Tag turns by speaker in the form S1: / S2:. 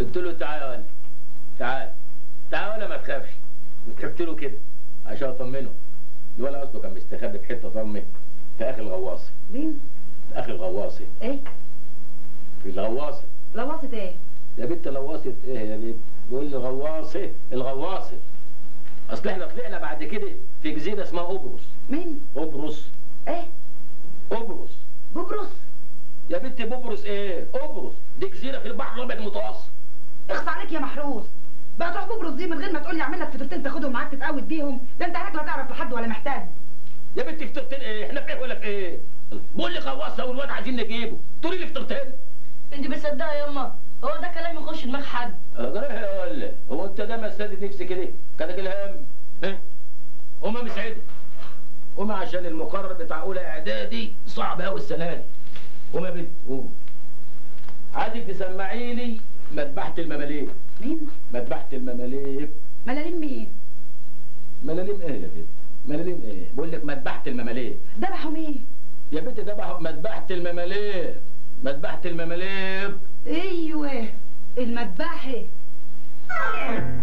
S1: قلت له تعال يا ولد تعال تعال ولا ما تخافش وضحكت له كده عشان اطمنه الولد اصله كان مستخبي في حته ضلمه في اخر الغواصه
S2: مين؟
S1: في اخر الغواصه
S2: ايه؟
S1: في الغواصه
S2: لواصة ايه؟
S1: يا بنت لواصه ايه يا بنت بقول لي غواصه الغواصه اصل احنا طلعنا بعد كده في جزيره اسمها قبرص
S2: مين؟
S1: قبرص
S2: ايه؟
S1: قبرص
S2: ببرص
S1: يا بنت ببرص ايه قبرص دي جزيره في البحر الابيض المتوسط
S2: اخص عليك يا محروس بقى تروح ببرص دي من غير ما تقول لي اعمل لك فطرتين تاخدهم معاك تتقود بيهم ده انت هناك لا تعرف لحد ولا محتاج
S1: يا بنت فطرتين ايه احنا في ايه ولا في ايه بقول لي غواصه والواد عايزين نجيبه تقولي لي فطرتين
S3: انت بتصدقها ياما هو ده كلام يخش دماغ حد
S1: اجريها يا ولا هو انت ده مسدد نفسي كده كده الهم ها هما مسعده هما عشان المقرر بتاع اولى اعدادي صعب قوي السنه دي هما بنت قوم عايزك تسمعي لي مذبحه المماليك
S2: مين؟
S1: مذبحه المماليك
S2: ملالين مين؟
S1: ملاليم ايه يا بنت ملاليم ايه بقول لك مذبحه المماليك
S2: ذبحوا مين؟
S1: يا بنت ده مذبحه المماليك مذبحه المماليك
S2: ايوه المذبحه